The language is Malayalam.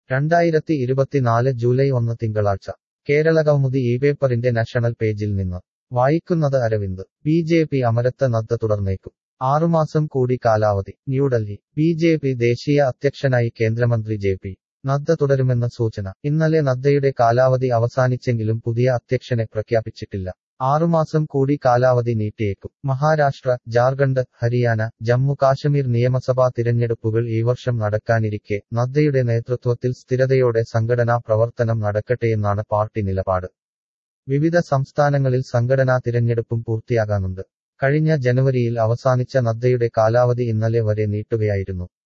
രണ്ടായിരത്തി ഇരുപത്തിനാല് ജൂലൈ ഒന്ന് തിങ്കളാഴ്ച കേരളകൗമുദി ഈ പേപ്പറിന്റെ നാഷണൽ പേജിൽ നിന്ന് വായിക്കുന്നത് അരവിന്ദ് ബി ജെ പി അമരത്ത് നദ്ദ തുടർന്നേക്കും ആറുമാസം കൂടി കാലാവധി ന്യൂഡൽഹി ബി ജെ പി ദേശീയ അധ്യക്ഷനായി കേന്ദ്രമന്ത്രി ജെ പി നദ്ദ തുടരുമെന്ന സൂചന ഇന്നലെ നദ്ദയുടെ കാലാവധി അവസാനിച്ചെങ്കിലും പുതിയ അധ്യക്ഷനെ പ്രഖ്യാപിച്ചിട്ടില്ല ആറുമാസം കൂടി കാലാവധി നീട്ടിയേക്കും മഹാരാഷ്ട്ര ജാർഖണ്ഡ് ഹരിയാന ജമ്മു കാശ്മീർ നിയമസഭാ തിരഞ്ഞെടുപ്പുകൾ ഈ വർഷം നടക്കാനിരിക്കെ നദ്ദയുടെ നേതൃത്വത്തിൽ സ്ഥിരതയോടെ സംഘടനാ പ്രവർത്തനം നടക്കട്ടെയെന്നാണ് പാർട്ടി നിലപാട് വിവിധ സംസ്ഥാനങ്ങളിൽ സംഘടനാ തിരഞ്ഞെടുപ്പും പൂർത്തിയാകാനുണ്ട് കഴിഞ്ഞ ജനുവരിയിൽ അവസാനിച്ച നദ്ദയുടെ കാലാവധി ഇന്നലെ വരെ നീട്ടുകയായിരുന്നു